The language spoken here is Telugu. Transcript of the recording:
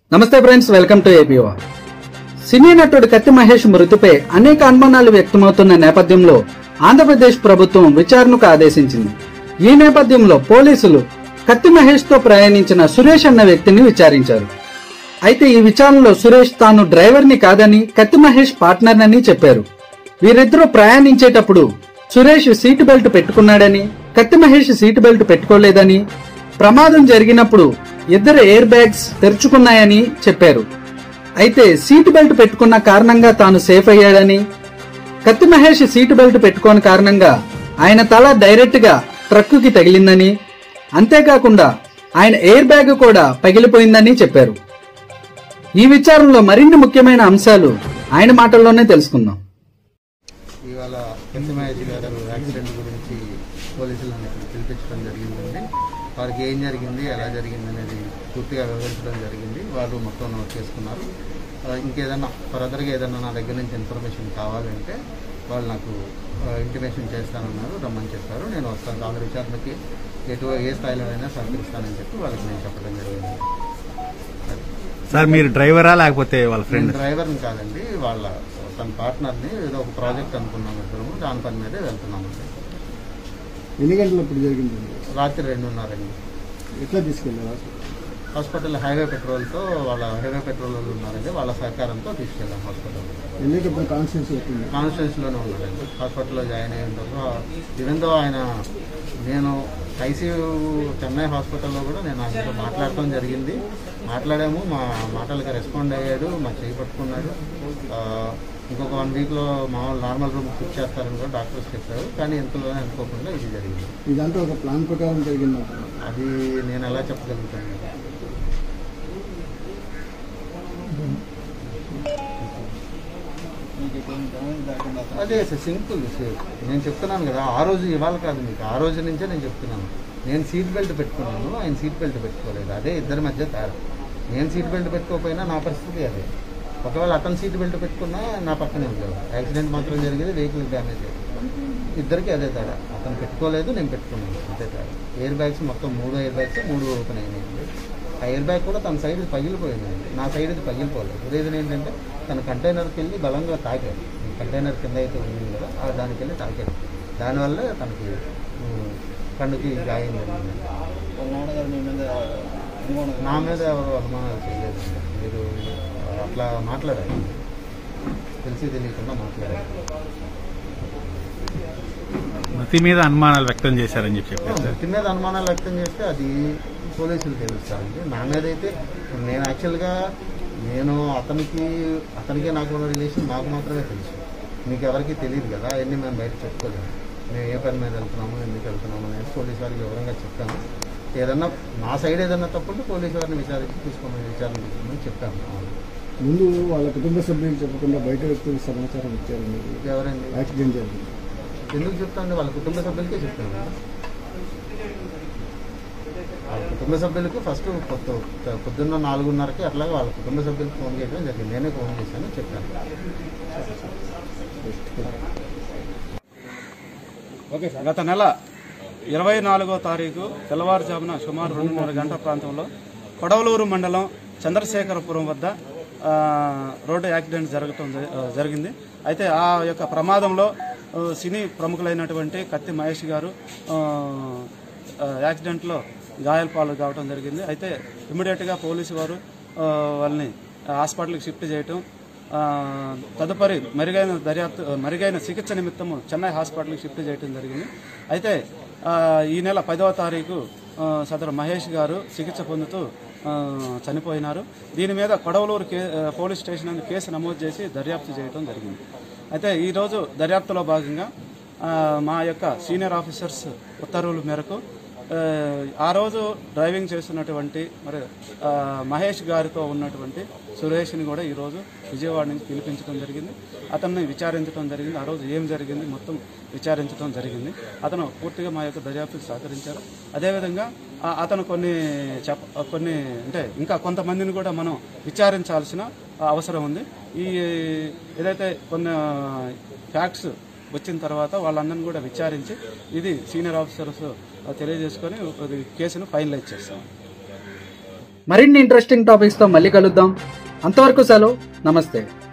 నమస్తే friends welcome to APO cine నటుడు కత్తి మహేష్ మృతిపై అనేక అనుమానాలు వ్యక్తమవుతున్న నేపథ్యంలో ఆంధ్రప్రదేశ్ ప్రభుత్వం విచారణకు ఆదేశించింది ఈ నేపథ్యంలో పోలీసులు కత్తి మహేష్ తో ప్రయాణించిన సురేష్ అన్న వ్యక్తిని విచారించారు అయితే ఈ విచారణలో సురేష్ తాను డ్రైవర్ ని కాదని కత్తి మహేష్ పార్ట్నర్ అని చెప్పారు వీరిద్దరూ ప్రయాణించేటప్పుడు సురేష్ సీటు బెల్ట్ పెట్టుకున్నాడని కత్తి మహేష్ సీటు బెల్ట్ పెట్టుకోలేదని ప్రమాదం జరిగినప్పుడు ఇద్దరు ఎయిర్ బ్యాగ్స్ తెరుచుకున్నాయని చెప్పారు అయితే సీటు బెల్ట్ పెట్టుకున్న కారణంగా తాను సేఫ్ అయ్యాడని కత్తి మహేష్ సీటు బెల్ట్ పెట్టుకోని కారణంగా ఆయన తల డైరెక్ట్ గా ట్రక్కుకి తగిలిందని అంతేకాకుండా ఆయన ఎయిర్ బ్యాగ్ కూడా పగిలిపోయిందని చెప్పారు ఈ విచారణలో మరిన్ని ముఖ్యమైన అంశాలు ఆయన మాటల్లోనే తెలుసుకుందాం ఇవాళ కిందమహేష్ గారు యాక్సిడెంట్ గురించి పోలీసులను ఇక్కడ పిలిపించడం జరిగిందండి వారికి ఏం జరిగింది ఎలా జరిగింది అనేది పూర్తిగా వివరించడం జరిగింది వాళ్ళు మొత్తం నోట్ చేసుకున్నారు ఆ, ఇంకేదన్నా ఫర్దర్గా ఏదన్నా నా దగ్గర నుంచి ఇన్ఫర్మేషన్ కావాలంటే వాళ్ళు నాకు ఇంటిమేషన్ చేస్తానన్నారు రమ్మని చెప్పారు నేను వస్తాను వాళ్ళ విచారణకి ఎటు ఏ స్థాయిలో అయినా సహకరిస్తానని చెప్పి వాళ్ళకి నేను చెప్పడం జరిగింది సార్ మీరు డ్రైవరా లేకపోతే వాళ్ళ నేను ఫ్రెండ్ డ్రైవర్ని కాదండి వాళ్ళ తన పార్ట్నర్ని ఏదో ఒక ప్రాజెక్ట్ అనుకున్నాం ఇద్దరము దాని పని మీదే వెళ్తున్నామండి ఎన్ని గంటలప్పుడు జరిగిందండి రాత్రి రెండున్నరండి ఎట్లా తీసుకెళ్ళారు హాస్పిటల్ హైవే పెట్రోల్తో వాళ్ళ హైవే పెట్రోల్ వాళ్ళు ఉన్నారండి వాళ్ళ సహకారంతో తీసుకెళ్ళాం హాస్పిటల్ వెళ్ళేటప్పుడు కాన్షియన్స్ అవుతుంది కాన్స్టిట్యూన్సీలోనే ఉన్నారండి హాస్పిటల్లో జాయిన్ అయిన తర్వాత ఈవెన్ దో ఆయన నేను ఐసీయూ చెన్నై హాస్పిటల్లో కూడా నేను ఆయనతో మాట్లాడటం జరిగింది మాట్లాడాము మా మాటలకి రెస్పాండ్ అయ్యాడు మా చేయి పట్టుకున్నాడు ఆ, ఇంకొక వన్ వీక్లో మామూలు నార్మల్ రూమ్ ఫిక్స్ చేస్తారని కూడా డాక్టర్స్ చెప్పారు కానీ ఇంతలోనే అనుకోకుండా ఇది జరిగింది ఇదంతా ఒక ప్లాన్ ప్రకారం జరిగింది అది నేను ఎలా చెప్పగలుగుతాను అదే సార్ సింపుల్ సార్ నేను చెప్తున్నాను కదా ఆ రోజు ఇవాళ కాదు మీకు ఆ రోజు నుంచే నేను చెప్తున్నాను నేను సీట్ బెల్ట్ పెట్టుకున్నాను ఆయన సీట్ బెల్ట్ పెట్టుకోలేదు అదే ఇద్దరి మధ్య తేడా నేను సీట్ బెల్ట్ పెట్టుకోకపోయినా నా పరిస్థితి అదే ఒకవేళ అతను సీట్ బెల్ట్ పెట్టుకున్నా నా పక్కనే ఉండేవాడు యాక్సిడెంట్ మాత్రం జరిగేది వెహికల్ డ్యామేజ్ అయ్యేది ఇద్దరికి అదే తేడా అతను పెట్టుకోలేదు నేను పెట్టుకున్నాను అంతే తేడా ఎయిర్ బ్యాగ్స్ మొత్తం మూడు ఎయిర్ బ్యాగ్స్ మూడు ఓపెన్ అయినాయి ఆ ఎయిర్ బ్యాగ్ కూడా తన సైడ్ పగిలిపోయింది నా సైడ్ ఇది పగిలిపోలేదు రీజన్ ఏంటంటే తన కంటైనర్కి వెళ్ళి బలంగా తాకాడు ఈ కంటైనర్ కింద అయితే ఉంది కదా ఆ దానికి వెళ్ళి తాకాడు దానివల్ల తనకి ఉమ్, కన్నుకి గాయం జరిగింది నా మీద ఎవరు అనుమానాలు చేయలేదు మీరు అట్లా మాట్లాడారు తెలిసి తెలియకుండా మాట్లాడారు మృతి మీద అనుమానాలు వ్యక్తం చేశారని చెప్పి చెప్పారు సార్ వ్యక్తి మీద అనుమానాలు వ్యక్తం చేస్తే అది పోలీసులు తెలుస్తారండి నా మీద అయితే నేను యాక్చువల్గా నేను అతనికి అతనికి నాకు ఉన్న రిలేషన్ నాకు మాత్రమే తెలుసు మీకు ఎవరికి తెలియదు కదా అవన్నీ మేము బయట చెప్పుకోలేము మేము ఏ పని మీద వెళ్తున్నాము ఎందుకు వెళ్తున్నాము అనేది పోలీసు వారికి వివరంగా చెప్తాను ఏదన్నా నా సైడ్ ఏదన్నా తప్పుంటే పోలీసు వారిని విచారించి తీసుకోమని విచారణ తీసుకోమని చెప్పాను ముందు వాళ్ళ కుటుంబ సభ్యులు చెప్పకుండా బయట వ్యక్తులకు సమాచారం ఇచ్చారు మీరు ఎవరండి యాక్సిడెంట్ జరిగింది ఎందుకు చెప్తాను వాళ్ళ కుటుంబ సభ్యులకే చెప్తాను వాళ్ళ కుటుంబ సభ్యులకు ఫస్ట్ పొద్దు- పొద్దున్న నాలుగున్నరకి అట్లాగే వాళ్ళ కుటుంబ సభ్యులకు ఫోన్ చేయడం జరిగింది నేనే ఫోన్ చేశాను చెప్పాను గత నెల ఇరవై నాలుగో తారీఖు తెల్లవారుజామున సుమారు రెండున్నర గంటల ప్రాంతంలో కొడవలూరు మండలం చంద్రశేఖరపురం వద్ద ఆ, రోడ్డు యాక్సిడెంట్ జరగటం జ- ఆ, జరిగింది అయితే ఆ యొక్క ప్రమాదంలో ఆ, సినీ ప్రముఖులైనటువంటి కత్తి మహేష్ గారు ఆ, ఆ, యాక్సిడెంట్లో గాయాల పాలు కావడం జరిగింది అయితే ఇమ్మీడియట్గా పోలీసు వారు ఆ, వాళ్ళని హాస్పిటల్కి షిఫ్ట్ చేయటం ఆ, తదుపరి మెరుగైన దర్యాప్తు మెరుగైన చికిత్స నిమిత్తము చెన్నై హాస్పిటల్కి షిఫ్ట్ చేయడం జరిగింది అయితే ఆ, ఈ నెల పదవ తారీఖు ఆ, సదరు మహేష్ గారు చికిత్స పొందుతూ ఆ, చనిపోయినారు దీని మీద కొడవలూరు కే ఆ, పోలీస్ స్టేషన్ నందు కేసు నమోదు చేసి దర్యాప్తు చేయడం జరిగింది అయితే ఈరోజు దర్యాప్తులో భాగంగా ఆ, మా యొక్క సీనియర్ ఆఫీసర్స్ ఉత్తర్వుల మేరకు ఆ, ఆ రోజు డ్రైవింగ్ చేస్తున్నటువంటి మరి ఆ, మహేష్ గారితో ఉన్నటువంటి సురేష్ని కూడా ఈరోజు విజయవాడ నుంచి పిలిపించడం జరిగింది అతన్ని విచారించడం జరిగింది ఆ రోజు ఏం జరిగింది మొత్తం విచారించడం జరిగింది అతను పూర్తిగా మా యొక్క దర్యాప్తుకు సహకరించారు అదేవిధంగా ఆ, అతను కొన్ని చెప్ప కొన్ని అంటే ఇంకా కొంతమందిని కూడా మనం విచారించాల్సిన అవసరం ఉంది ఈ ఏదైతే కొన్ని ఫ్యాక్ట్స్ వచ్చిన తర్వాత వాళ్ళందరిని కూడా విచారించి ఇది సీనియర్ ఆఫీసర్స్ తెలియజేసుకొని అది కేసును ఫైనలైజ్ చేస్తాం మరిన్ని ఇంట్రెస్టింగ్ టాపిక్స్తో మళ్ళీ కలుద్దాం అంతవరకు సెలవు నమస్తే